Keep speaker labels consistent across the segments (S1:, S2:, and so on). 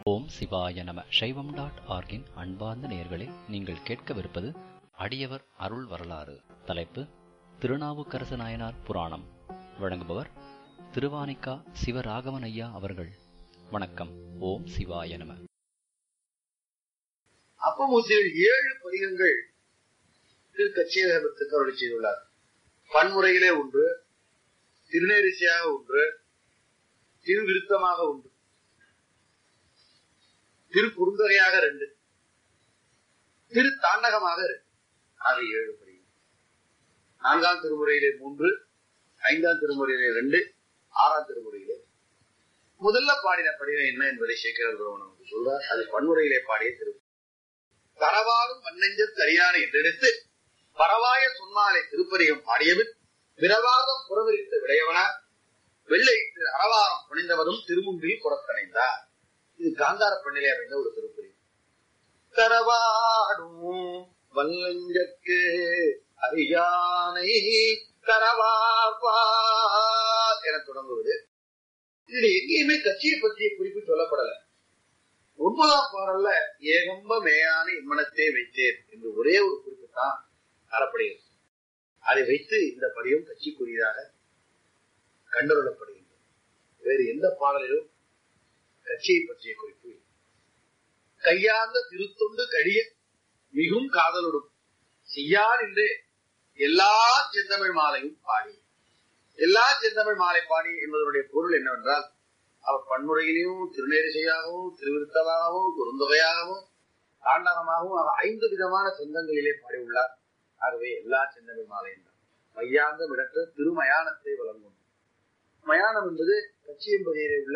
S1: ஓம் சிவாய நம சைவம் டாட் ஆர்கின் அன்பார்ந்த நேயர்களே நீங்கள் கேட்கவிருப்பது அடியவர் அருள் வரலாறு தலைப்பு திருநாவுக்கரசு நாயனார் புராணம் வழங்குபவர் திருவானிக்கா சிவராகவன் ஐயா அவர்கள் வணக்கம் ஓம் சிவாய நம
S2: அப்பமூசியில் ஏழு பதிகங்கள் திரு கச்சேகரத்துக்கு அருளி செய்துள்ளார் பன்முறையிலே ஒன்று திருநேரிசையாக ஒன்று திருவிருத்தமாக ஒன்று திரு குறுந்தொகையாக ரெண்டு திரு தாண்டகமாக ரெண்டு ஆக ஏழு பதிகம் நான்காம் திருமுறையிலே மூன்று ஐந்தாம் திருமுறையிலே ரெண்டு ஆறாம் திருமுறையிலே முதல்ல பாடின படிவம் என்ன என்பதை சேகரர் நமக்கு சொல்றார் அது பன்முறையிலே பாடிய திரு தரவாரும் மண்ணெஞ்ச தரியான என்றெடுத்து பரவாய சொன்னாலே திருப்பதிகம் பாடியவன் விரவாதம் புறவிரித்த விளையவனார் வெள்ளை திரு அரவாரம் புனிந்தவரும் திருமுன்பில் புறக்கணைந்தார் இது காந்தார பண்ணிலே அமைந்த ஒரு திருப்பதி தரவாடும் வல்லஞ்சற்கு அறியானை தரவார் என தொடங்குவது இதுல எங்கேயுமே கட்சியை பற்றிய குறிப்பு சொல்லப்படல ஒன்பதாம் பாடல்ல ஏகம்ப மேயான இம்மனத்தை வைத்தேன் என்று ஒரே ஒரு குறிப்பு தான் தரப்படுகிறது அதை வைத்து இந்த படியும் கட்சிக்குரியதாக கண்டறியப்படுகின்றது வேறு எந்த பாடலிலும் கட்சியை பற்றிய குறிப்பு இல்லை. கையார்ந்த திருத்தொண்டு கடிய மிகும் காதலுடும் செய்யார் என்று எல்லா செந்தமிழ் மாலையும் பாடி எல்லா செந்தமிழ் மாலை பாடி என்பதனுடைய பொருள் என்னவென்றால் அவர் பன்முறையிலையும் திருநேரிசையாகவும் திருவிருத்தமாகவும் குறுந்தொகையாகவும் தாண்டகமாகவும் அவர் ஐந்து விதமான சொந்தங்களிலே பாடியுள்ளார் ஆகவே எல்லா செந்தமிழ் மாலை என்றார் மையாந்த விடற்ற திருமயானத்தை வழங்கும் மயானம் என்பது கச்சியம்பதியிலே உள்ள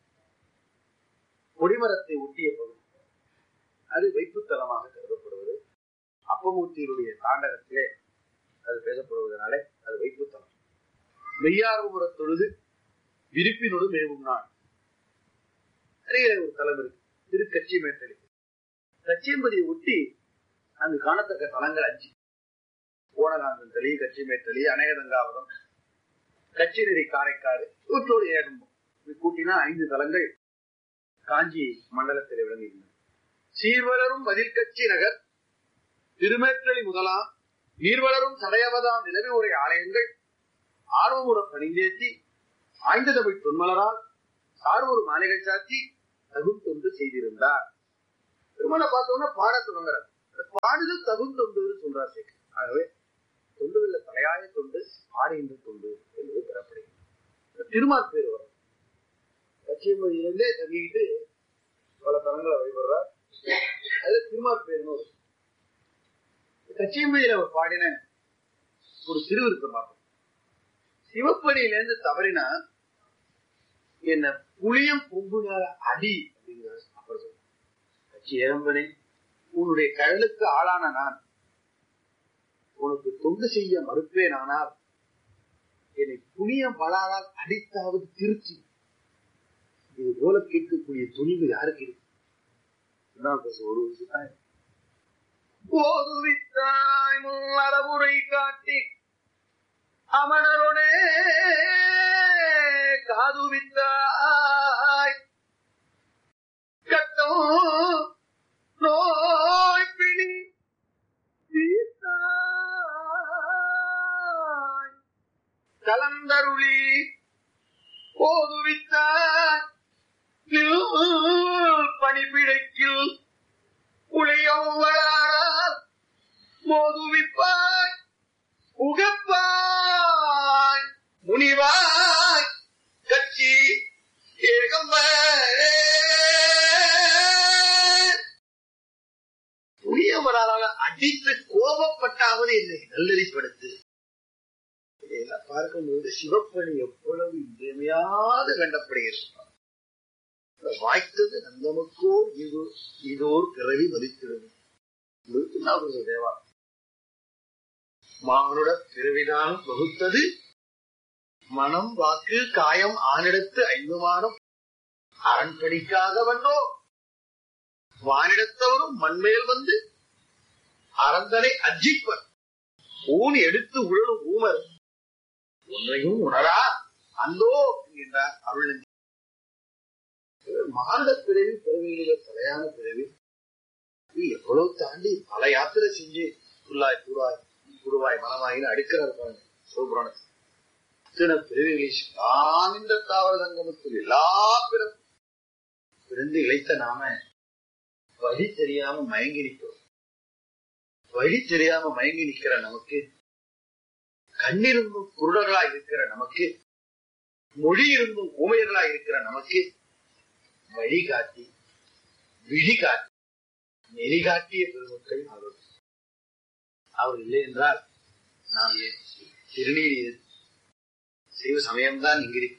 S2: கொடிமரத்தை ஒட்டிய பகுதி அது வைப்புத்தலமாக கருதப்படுவது அப்பமூர்த்தியினுடைய தாண்டகத்திலே அது பேசப்படுவதனாலே அது வைப்புத்தலம் மெய்யார்புற தொழுது விருப்பினோடு மேவும் நாள் அருகிலே ஒரு தலம் இருக்கு திரு கச்சி மேட்டலி கச்சியம்பதியை ஒட்டி அங்கு காணத்தக்க தலங்கள் அஞ்சு ஓனகாந்தன் தளி கச்சி மேட்டலி அநேகதங்காவரம் கச்சிநெறி காரைக்காடு இவற்றோடு ஏகம்பம் இது கூட்டினா ஐந்து தலங்கள் காஞ்சி மண்டலத்தில் விளங்குகின்றன சீர்வளரும் மதில் கட்சி நகர் திருமேற்றலி முதலாம் நீர்வளரும் சடையவதாம் நிலவி உரை ஆலயங்கள் ஆர்வமுற பணிந்தேத்தி ஆய்ந்த தமிழ் தொன்மலரால் சார்வொரு மாளிகை சாத்தி தகுந்தொண்டு செய்திருந்தார் திருமண பார்த்தோம்னா பாட தொடங்குறார் பாடுதல் தகுந்தொண்டு சொல்றார் சேகர் ஆகவே தொண்டுகள்ல தலையாய தொண்டு பாடுகின்ற தொண்டு என்பது பெறப்படுகிறது திருமால் பேர் வரும் கச்சியம்பதியிலிருந்தே தங்கிட்டு பல தலங்களை வழிபடுறார் அது திருமால் பேர்னு வரும் கச்சியம்பதியில அவர் பாடின ஒரு திருவிருத்தம் பார்ப்போம் சிவப்படியிலேருந்து தவறினா என்ன புளியம் பொங்குனால அடி அப்படிங்கிறார் அப்புறம் சொல்ற கட்சி ஏரம்பனே உன்னுடைய கடலுக்கு ஆளான நான் உனக்கு தொண்டு செய்ய மறுப்பேன் ஆனால் என்னை புளியம் பலாரால் அடித்தாவது திருச்சி இது போல கேட்கக்கூடிய துணிவு யாருக்கு இருக்கு என்ன பேச ஒரு விஷயம் போதுவித்தாய் முன்னறவுரை காட்டி அமணருடே காதுவித்தாய் கட்டம் நோய் பிடி தீர்த்தாய். கலந்தருளி போதுவித்தாய் பணிபிடைக்கில் புளியம் வரால் மோதுவிப்பாய் உகப்பாய் முனிவாய் கட்சி ஏகம்ப புளியவரால அடித்து கோபப்பட்டாவது என்னை நல்லறிப்படுத்து இதையெல்லாம் பார்க்கும்போது சிவப்பணி எவ்வளவு இன்றியமையாது கண்டப்படுகிறது வாய்த்தது நந்தமுக்கோ இது இதோர் பிறவி மதித்திருது தேவா மானுட பிறவிதான் வகுத்தது மனம் வாக்கு காயம் ஆனிடத்து ஐந்துமானம் அரண்படிக்காக வந்தோ வானிடத்தவரும் மண்மேல் வந்து அரந்தனை அஜிப்பர் ஊன் எடுத்து உழலும் ஊமர் ஒன்றையும் உணரா அந்தோ என்கின்றார் அருள் மானிட பிறவி பிறவிகளில தலையான பிறவி இது எவ்வளவு தாண்டி பல யாத்திரை செஞ்சு புல்லாய் பூராய் குருவாய் மனமாயின்னு அடுக்கிறார் பாருங்க சிவபுராணத்தில் இத்தனை பிறவிகளை ஆனந்த தாவர சங்கமத்தில் எல்லா பிறப்பு பிறந்து இழைத்த நாம வழி தெரியாம மயங்கி நிற்கிறோம் வழி தெரியாம மயங்கி நிக்கிற நமக்கு கண்ணிருந்தும் குருடர்களாய் இருக்கிற நமக்கு மொழி இருந்தும் ஊமையர்களாய் இருக்கிற நமக்கு வழி காட்டி விழி காட்டி நெறி காட்டிய பெருமக்கள் அவர் அவர் இல்லை என்றால் நாம் ஏன் திருநீர் செய்வ சமயம்தான் இங்கிருக்கு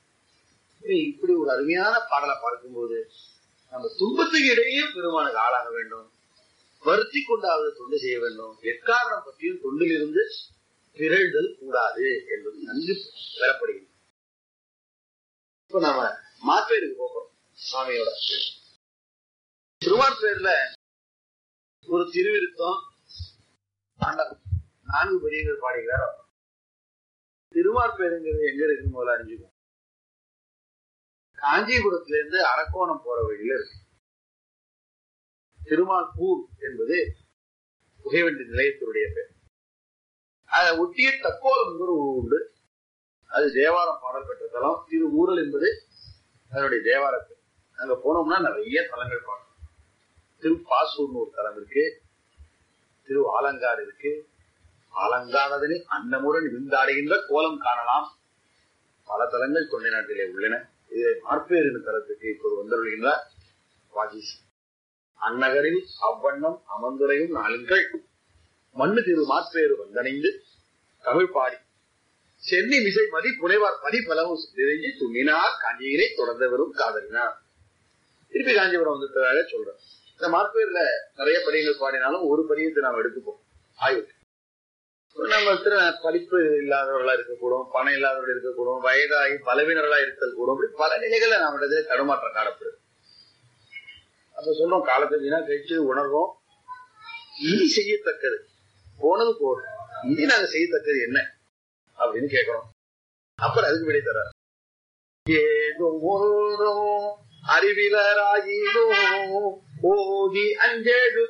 S2: இப்படி ஒரு அருமையான பாடலை பார்க்கும்போது நம்ம துன்பத்துக்கு இடையே பெருமானுக்கு ஆளாக வேண்டும் வருத்தி கொண்டாவது தொண்டு செய்ய வேண்டும் எக்காரணம் பற்றியும் தொண்டிலிருந்து பிறழ்தல் கூடாது என்பது நன்கு பெறப்படுகிறது இப்ப நாம மாப்பேருக்கு போகிறோம் சுவாமியோட திருவான்பேர்ல ஒரு திருவிருத்தம் ஆண்டவன் நான்கு பெரியங்கள் பாடுகிறார் திருவார்பேருங்கிறது எங்க இருக்குன்னு முதல்ல அறிஞ்சுக்கும் காஞ்சிபுரத்துல இருந்து அரக்கோணம் போற வழியில இருக்கு திருமால்பூர் என்பது புகைவண்டி நிலையத்தினுடைய பேர் அதை ஒட்டிய தக்கோலம் ஒரு ஊர் உண்டு அது தேவாரம் பாடல் பெற்ற தலம் திரு ஊரல் என்பது அதனுடைய தேவார பேர் அங்க போனோம்னா நிறைய தலங்கள் பார்க்கணும் திருப்பாசூர்னு ஒரு தலம் இருக்கு திரு ஆலங்காடு இருக்கு ஆலங்கானதனி அன்னமுடன் விந்தாடுகின்ற கோலம் காணலாம் பல தலங்கள் தொண்டை நாட்டிலே உள்ளன இதில் மார்பேர் என்ற தலத்துக்கு இப்போது வந்தருள்கின்றார் வாகிஸ் அந்நகரில் அவ்வண்ணம் அமர்ந்துரையும் நாளுங்கள் மண்ணு திரு மாற்பேறு வந்தணைந்து தமிழ் பாடி சென்னி மிசை மதி புனைவார் பதி பலவும் நிறைஞ்சி துண்ணினார் காஞ்சியிலே தொடர்ந்து வரும் காதலினார் திருப்பி காஞ்சிபுரம் வந்துட்டதாக சொல்றேன் இந்த மாற்பேர்ல நிறைய படிகள் பாடினாலும் ஒரு படியத்தை நாம் எடுத்துப்போம் ஆய்வுக்கு நம்ம படிப்பு இல்லாதவர்களா இருக்கக்கூடும் பணம் இல்லாதவர்கள் இருக்கக்கூடும் வயதாகி பலவீனர்களா இருத்தல் கூடும் இப்படி பல நிலைகள்ல நம்ம இடத்துல தடுமாற்றம் காணப்படுது அப்ப சொல்றோம் காலத்தை வீணா கழிச்சு உணர்வோம் இனி செய்யத்தக்கது போனது போதும் இனி நாங்க செய்யத்தக்கது என்ன அப்படின்னு கேட்கிறோம் அப்புறம் அதுக்கு விடை தர ஏதோ ஒன்றோ அறிவிலராயினோ ஓதி அஞ்செழு